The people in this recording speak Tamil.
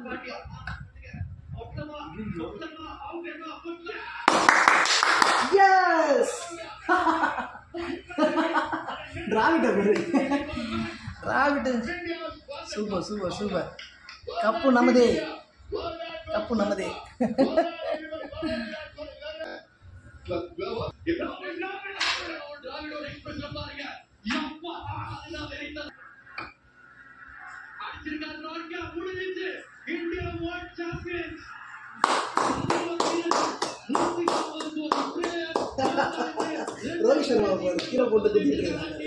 எஸ் டிராவிட்ட பேரு Dravid super super super cup நமதே கப்பு நமதே ரோஹித் சர்மா கீழே போட்டு குத்திட்டு இருக்காங்க